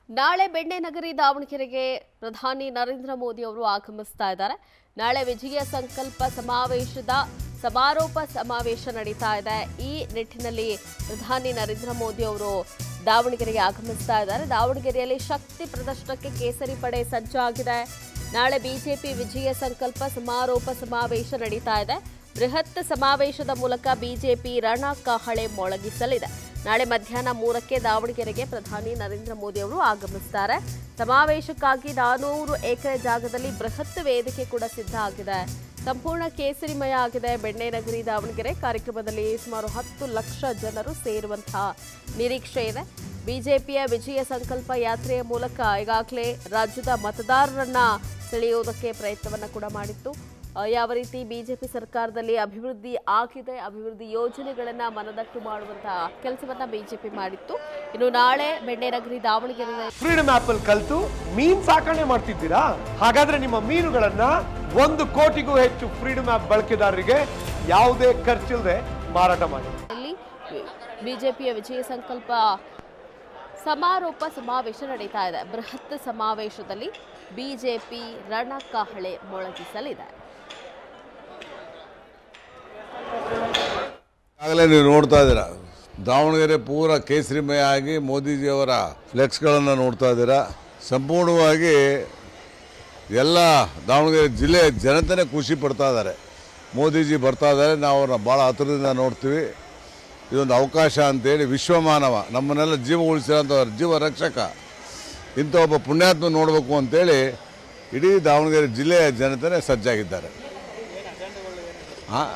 ನಾಳೆ ಬೆಣ್ಣೆನಗರಿ ದಾವಣಗೆರೆಗೆ ಪ್ರಧಾನಿ ನರೇಂದ್ರ ಮೋದಿ ಅವರು ಆಗಮಿಸ್ತಾ ಇದ್ದಾರೆ ನಾಳೆ ವಿಜಯ ಸಂಕಲ್ಪ ಸಮಾವೇಶದ ಸಮಾರೋಪ ಸಮಾವೇಶ ನಡೀತಾ ಇದೆ ಈ ನಿಟ್ಟಿನಲ್ಲಿ ಪ್ರಧಾನಿ ನರೇಂದ್ರ ಮೋದಿ ಅವರು ದಾವಣಗೆರೆಗೆ ಆಗಮಿಸ್ತಾ ಇದ್ದಾರೆ ದಾವಣಗೆರೆಯಲ್ಲಿ ಶಕ್ತಿ ಪ್ರದರ್ಶನಕ್ಕೆ ಕೇಸರಿ ಪಡೆ ಸಜ್ಜಾಗಿದೆ ನಾಳೆ ಬಿಜೆಪಿ ವಿಜಯ ಸಂಕಲ್ಪ ಸಮಾರೋಪ ಸಮಾವೇಶ ನಡೀತಾ ಇದೆ ಬೃಹತ್ ಸಮಾವೇಶದ ಮೂಲಕ ಬಿಜೆಪಿ ರಣಕಹಳೆ ಮೊಳಗಿಸಲಿದೆ ನಾಳೆ ಮಧ್ಯಾಹ್ನ ಮೂರಕ್ಕೆ ದಾವಣಗೆರೆಗೆ ಪ್ರಧಾನಿ ನರೇಂದ್ರ ಮೋದಿ ಅವರು ಆಗಮಿಸ್ತಾರೆ ಸಮಾವೇಶಕ್ಕಾಗಿ ನಾನೂರು ಎಕರೆ ಜಾಗದಲ್ಲಿ ಬೃಹತ್ ವೇದಿಕೆ ಕೂಡ ಸಿದ್ಧ ಆಗಿದೆ ಸಂಪೂರ್ಣ ಕೇಸರಿಮಯ ಆಗಿದೆ ಬೆಣ್ಣೆನಗರಿ ದಾವಣಗೆರೆ ಕಾರ್ಯಕ್ರಮದಲ್ಲಿ ಸುಮಾರು ಹತ್ತು ಲಕ್ಷ ಜನರು ಸೇರುವಂತಹ ನಿರೀಕ್ಷೆ ಇದೆ ಬಿಜೆಪಿಯ ವಿಜಯ ಸಂಕಲ್ಪ ಯಾತ್ರೆಯ ಮೂಲಕ ಈಗಾಗಲೇ ರಾಜ್ಯದ ಮತದಾರರನ್ನ ಸೆಳೆಯುವುದಕ್ಕೆ ಪ್ರಯತ್ನವನ್ನ ಕೂಡ ಮಾಡಿತ್ತು ಆ, ಯಾವ ರೀತಿ ಬಿಜೆಪಿ ಸರ್ಕಾರದಲ್ಲಿ ಅಭಿವೃದ್ಧಿ ಆಗಿದೆ ಅಭಿವೃದ್ಧಿ ಯೋಜನೆಗಳನ್ನ ಮನದಟ್ಟು ಮಾಡುವಂತಹ ಕೆಲಸವನ್ನ ಬಿಜೆಪಿ ಮಾಡಿತ್ತು ಇನ್ನು ನಾಳೆ ಬೆಣ್ಣೆನಗರಿ ದಾವಣಗೆರೆ ಫ್ರೀಡಮ್ ಆಪ್ ಅಲ್ಲಿ ಕಲ್ತು ಮೀನ್ ಸಾಕಣೆ ಮಾಡ್ತಿದ್ದೀರಾ ಹಾಗಾದ್ರೆ ನಿಮ್ಮ ಮೀನುಗಳನ್ನ ಒಂದು ಕೋಟಿಗೂ ಹೆಚ್ಚು ಫ್ರೀಡಮ್ ಆಪ್ ಬಳಕೆದಾರರಿಗೆ ಯಾವುದೇ ಖರ್ಚಿಲ್ಲದೆ ಮಾರಾಟ ಮಾಡಿ ಲ್ಲಿ ಬಿಜೆಪಿಯ ವಿಜಯ ಸಂಕಲ್ಪ ಸಮಾರೋಪ ಸಮಾವೇಶ ನಡೀತಾ ಇದೆ ಬೃಹತ್ ಸಮಾವೇಶದಲ್ಲಿ ಬಿಜೆಪಿ ರಣಕಹಳೆ ಮೊಳಗಿಸಲಿದೆ ಆಗಲೇ ನೀವು ನೋಡ್ತಾ ಇದ್ದೀರಾ ದಾವಣಗೆರೆ ಪೂರ ಕೇಸರಿಮಯ ಆಗಿ ಮೋದಿಜಿಯವರ ಫ್ಲೆಕ್ಸ್ಗಳನ್ನು ನೋಡ್ತಾ ಇದ್ದೀರಾ ಸಂಪೂರ್ಣವಾಗಿ ಎಲ್ಲ ದಾವಣಗೆರೆ ಜಿಲ್ಲೆ ಜನತೆನೇ ಖುಷಿ ಪಡ್ತಾ ಇದ್ದಾರೆ ಮೋದಿಜಿ ಬರ್ತಾ ಇದ್ದಾರೆ ನಾವು ಅವ್ರನ್ನ ಭಾಳ ಹತ್ರದಿಂದ ನೋಡ್ತೀವಿ ಇದೊಂದು ಅವಕಾಶ ಅಂತೇಳಿ ವಿಶ್ವಮಾನವ ನಮ್ಮನ್ನೆಲ್ಲ ಜೀವ ಉಳಿಸಿರೋಂಥ ಜೀವ ರಕ್ಷಕ ಇಂಥ ಒಬ್ಬ ಪುಣ್ಯಾತ್ಮ ನೋಡಬೇಕು ಅಂತೇಳಿ ಇಡೀ ದಾವಣಗೆರೆ ಜಿಲ್ಲೆಯ ಜನತೆನೇ ಸಜ್ಜಾಗಿದ್ದಾರೆ ಹಾಂ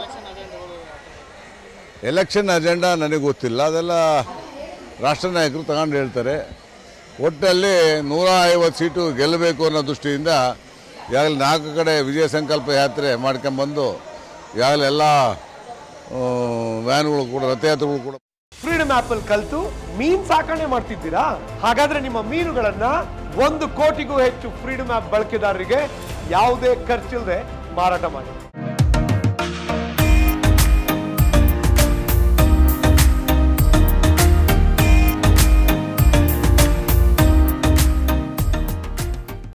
ಎಲೆಕ್ಷನ್ ಅಜೆಂಡಾ ನನಗೆ ಗೊತ್ತಿಲ್ಲ ಅದೆಲ್ಲ ರಾಷ್ಟ್ರ ನಾಯಕರು ತಗೊಂಡು ಹೇಳ್ತಾರೆ ಒಟ್ಟಲ್ಲಿ ನೂರ ಐವತ್ತು ಸೀಟು ಗೆಲ್ಲಬೇಕು ಅನ್ನೋ ದೃಷ್ಟಿಯಿಂದ ಈಗಾಗಲೇ ನಾಲ್ಕು ಕಡೆ ವಿಜಯ ಸಂಕಲ್ಪ ಯಾತ್ರೆ ಮಾಡ್ಕೊಂಬಂದು ಈಗಾಗಲೇ ಎಲ್ಲ ಆ, ವ್ಯಾನ್ಗಳು ಕೂಡ ರಥಯಾತ್ರೆಗಳು ಕೂಡ ಫ್ರೀಡಮ್ ಆಪ್ ಅಲ್ಲಿ ಕಲ್ತು ಮೀನ್ ಸಾಕಣೆ ಮಾಡ್ತಿದ್ದೀರಾ ಹಾಗಾದ್ರೆ ನಿಮ್ಮ ಮೀನುಗಳನ್ನ ಒಂದು ಕೋಟಿಗೂ ಹೆಚ್ಚು ಫ್ರೀಡಮ್ ಆಪ್ ಬಳಕೆದಾರರಿಗೆ ಯಾವುದೇ ಖರ್ಚಿಲ್ಲದೆ ಮಾರಾಟ ಮಾಡಿ